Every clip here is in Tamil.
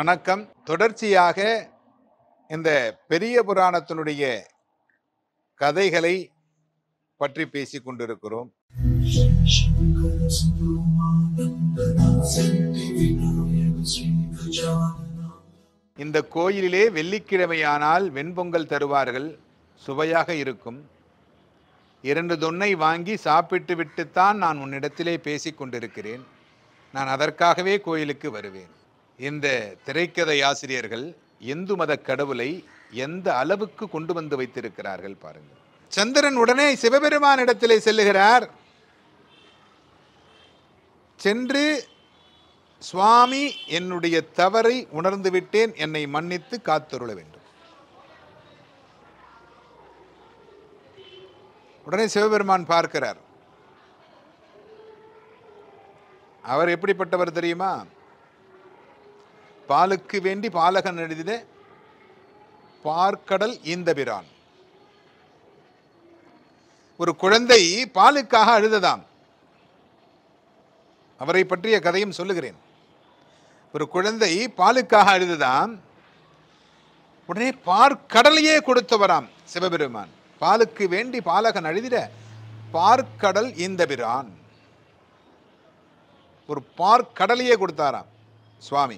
வணக்கம் தொடர்ச்சியாக இந்த பெரிய புராணத்தினுடைய கதைகளை பற்றி பேசிக் கொண்டிருக்கிறோம் இந்த கோயிலிலே வெள்ளிக்கிழமையானால் வெண்பொங்கல் தருவார்கள் சுவையாக இருக்கும் இரண்டு தொன்னை வாங்கி சாப்பிட்டு விட்டுத்தான் நான் உன்னிடத்திலே பேசிக் கொண்டிருக்கிறேன் நான் அதற்காகவே கோயிலுக்கு வருவேன் இந்த திரைக்கதை ஆசிரியர்கள் இந்து மத கடவுளை எந்த அளவுக்கு கொண்டு வந்து வைத்திருக்கிறார்கள் பாருங்கள் சந்திரன் உடனே சிவபெருமானிடத்திலே செல்லுகிறார் சென்று சுவாமி என்னுடைய தவறை உணர்ந்து விட்டேன் என்னை மன்னித்து காத்தருள வேண்டும் உடனே சிவபெருமான் பார்க்கிறார் அவர் எப்படிப்பட்டவர் தெரியுமா பாலுக்கு வேண்டி பாலகன் எழுதின பார்க்கடல் ஈந்தபிரான் ஒரு குழந்தை பாலுக்காக அழுததாம் அவரை பற்றிய கதையும் சொல்லுகிறேன் ஒரு குழந்தை பாலுக்காக அழுதுதாம் உடனே பார்க்கடலையே கொடுத்தவராம் சிவபெருமான் பாலுக்கு வேண்டி பாலகன் அழுதிட பார்க்கடல் ஈந்தபிரான் ஒரு பார்க்கடலையே கொடுத்தாராம் சுவாமி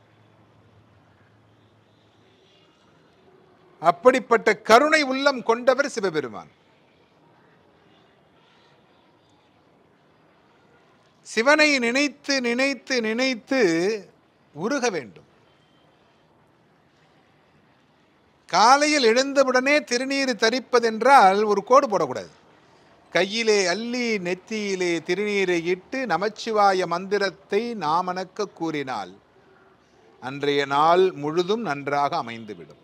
அப்படிப்பட்ட கருணை உள்ளம் கொண்டவர் சிவபெருமான் சிவனை நினைத்து நினைத்து நினைத்து உருக வேண்டும் காலையில் எழுந்தவுடனே திருநீர் தரிப்பதென்றால் ஒரு கோடு போடக்கூடாது கையிலே அள்ளி நெத்தியிலே திருநீரை இட்டு நமச்சிவாய மந்திரத்தை நாமனக்க கூறினால் அன்றைய நாள் முழுதும் நன்றாக அமைந்துவிடும்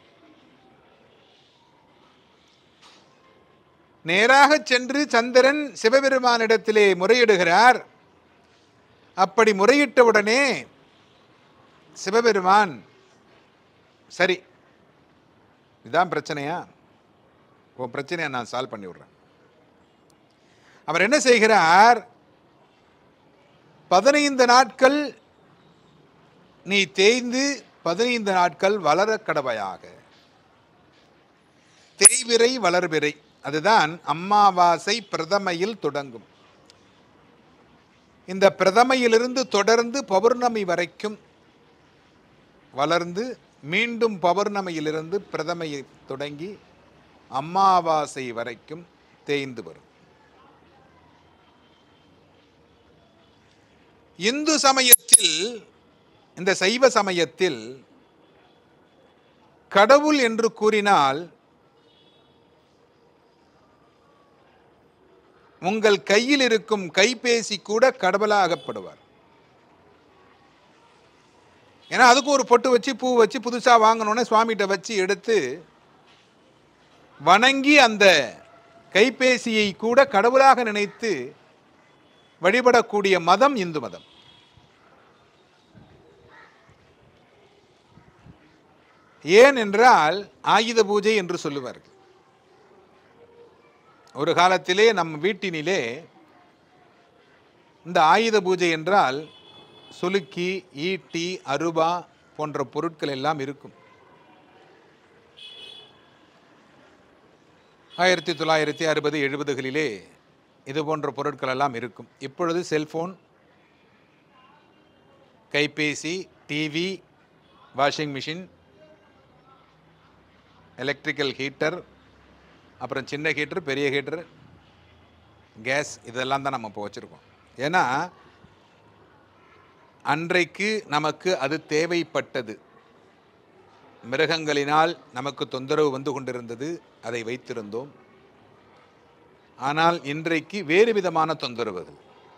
நேராக சென்று சந்திரன் சிவபெருமானிடத்திலே முறையிடுகிறார் அப்படி முறையிட்டவுடனே சிவபெருமான் சரி இதான் பிரச்சனையா உன் பிரச்சனையை நான் சால்வ் பண்ணி விடுறேன் அவர் என்ன செய்கிறார் பதினைந்து நாட்கள் நீ தேய்ந்து பதினைந்து நாட்கள் வளர கடவையாக தேய்விரை வளர்விரை அதுதான் அம்மாவாசை பிரதமையில் தொடங்கும் இந்த பிரதமையிலிருந்து தொடர்ந்து பௌர்ணமி வரைக்கும் வளர்ந்து மீண்டும் பௌர்ணமியிலிருந்து பிரதமையை தொடங்கி அம்மாவாசை வரைக்கும் தேய்ந்து வரும் இந்து சமயத்தில் இந்த சைவ சமயத்தில் கடவுள் என்று கூறினால் உங்கள் கையில் இருக்கும் கைபேசி கூட கடவுளாகப்படுவார் ஏன்னா அதுக்கு ஒரு பொட்டு வச்சு பூ வச்சு புதுசாக வாங்கணுன்னே சுவாமிகிட்ட வச்சு எடுத்து வணங்கி அந்த கைபேசியை கூட கடவுளாக நினைத்து வழிபடக்கூடிய மதம் இந்து மதம் ஏன் என்றால் ஆயுத பூஜை என்று சொல்லுவார்கள் ஒரு காலத்திலே நம் வீட்டினிலே இந்த ஆயுத பூஜை என்றால் சுலுக்கி ஈட்டி அருபா போன்ற பொருட்கள் எல்லாம் இருக்கும் ஆயிரத்தி தொள்ளாயிரத்தி அறுபது எழுபதுகளிலே இது போன்ற பொருட்கள் எல்லாம் இருக்கும் இப்பொழுது செல்போன் கைபேசி TV washing machine electrical heater அப்புறம் சின்ன ஹீட்டர் பெரிய ஹீட்டர் கேஸ் இதெல்லாம் தான் நம்ம இப்போ வச்சுருக்கோம் ஏன்னா அன்றைக்கு நமக்கு அது தேவைப்பட்டது மிருகங்களினால் நமக்கு தொந்தரவு வந்து கொண்டிருந்தது அதை வைத்திருந்தோம் ஆனால் இன்றைக்கு வேறு விதமான தொந்தரவு அது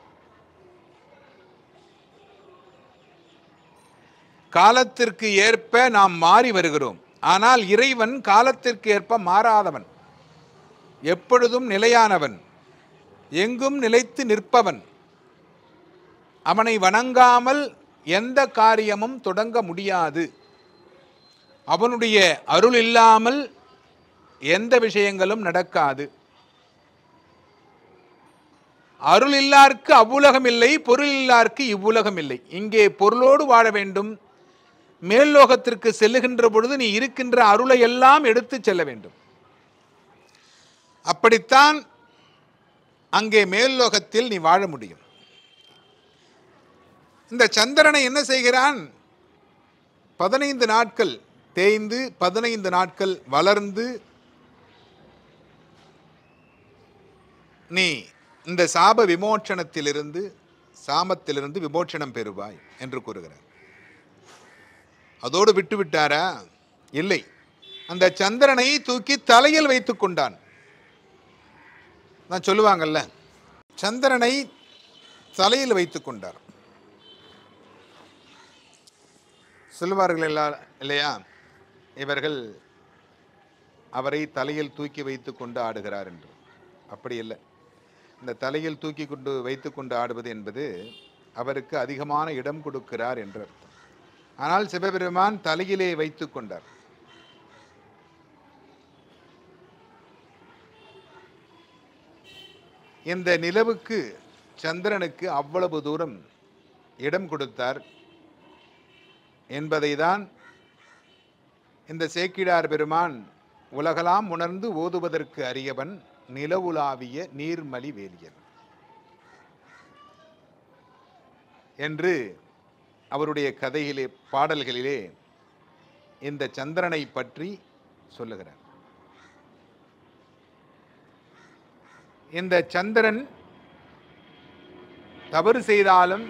காலத்திற்கு ஏற்ப நாம் மாறி வருகிறோம் ஆனால் இறைவன் காலத்திற்கு ஏற்ப மாறாதவன் எப்பொழுதும் நிலையானவன் எங்கும் நிலைத்து நிற்பவன் அவனை வணங்காமல் எந்த காரியமும் தொடங்க முடியாது அவனுடைய அருள் இல்லாமல் எந்த விஷயங்களும் நடக்காது அருள் இல்லார்க்கு அவ்வுலகம் இல்லை பொருள் இல்லார்க்கு இவ்வுலகம் இல்லை இங்கே பொருளோடு வாழ வேண்டும் மேல்லோகத்திற்கு செல்லுகின்ற பொழுது நீ இருக்கின்ற அருளை எல்லாம் எடுத்து செல்ல வேண்டும் அப்படித்தான் அங்கே மேல்லோகத்தில் நீ வாழ முடியும் இந்த சந்திரனை என்ன செய்கிறான் பதினைந்து நாட்கள் தேய்ந்து பதினைந்து நாட்கள் வளர்ந்து நீ இந்த சாப விமோச்சனத்திலிருந்து சாமத்திலிருந்து விமோச்சனம் பெறுவாய் என்று கூறுகிறார் அதோடு விட்டு விட்டாரா இல்லை அந்த சந்திரனை தூக்கி தலையில் வைத்துக் கொண்டான் நான் சொல்லுவாங்கல்ல சந்திரனை தலையில் வைத்துக் கொண்டார் சொல்லுவார்கள் எல்லா இல்லையா இவர்கள் அவரை தலையில் தூக்கி வைத்துக் கொண்டு ஆடுகிறார் என்று அப்படி இல்லை இந்த தலையில் தூக்கி கொண்டு வைத்துக் கொண்டு ஆடுவது என்பது அவருக்கு அதிகமான இடம் கொடுக்கிறார் என்று அர்த்தம் ஆனால் சிவபெருமான் தலையிலே வைத்துக் கொண்டார் இந்த நிலவுக்கு சந்திரனுக்கு அவ்வளவு தூரம் இடம் கொடுத்தார் என்பதை தான் இந்த சேக்கிடார் பெருமான் உலகலாம் உணர்ந்து ஓதுவதற்கு அறியவன் நிலவுலாவிய நீர்மலி வேலியன் என்று அவருடைய கதையிலே பாடல்களிலே இந்த சந்திரனை பற்றி சொல்லுகிறார் இந்த சந்திரன் தவறு செய்தாலும்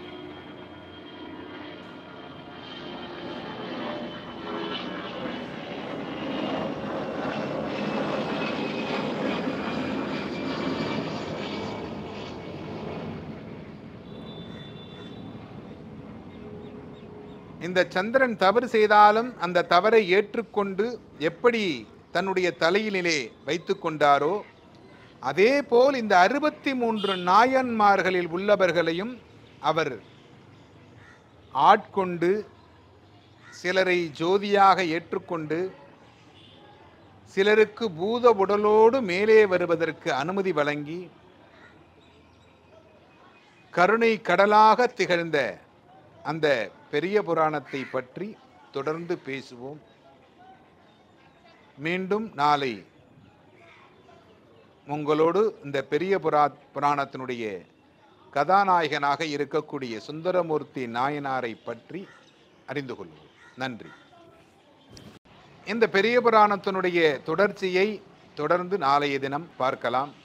இந்த சந்திரன் தவறு செய்தாலும் அந்த தவறை ஏற்றுக்கொண்டு எப்படி தன்னுடைய தலையிலே வைத்துக் கொண்டாரோ அதே போல் இந்த அறுபத்தி மூன்று நாயன்மார்களில் உள்ளவர்களையும் அவர் ஆட்கொண்டு சிலரை ஜோதியாக ஏற்றுக்கொண்டு சிலருக்கு பூத உடலோடு மேலே வருவதற்கு அனுமதி வழங்கி கருணை கடலாக திகழ்ந்த அந்த பெரிய புராணத்தை பற்றி தொடர்ந்து பேசுவோம் மீண்டும் நாளை உங்களோடு இந்த பெரிய புரா புராணத்தினுடைய கதாநாயகனாக இருக்கக்கூடிய சுந்தரமூர்த்தி நாயனாரை பற்றி அறிந்து கொள்வோம் நன்றி இந்த பெரிய புராணத்தினுடைய தொடர்ச்சியை தொடர்ந்து நாளைய தினம் பார்க்கலாம்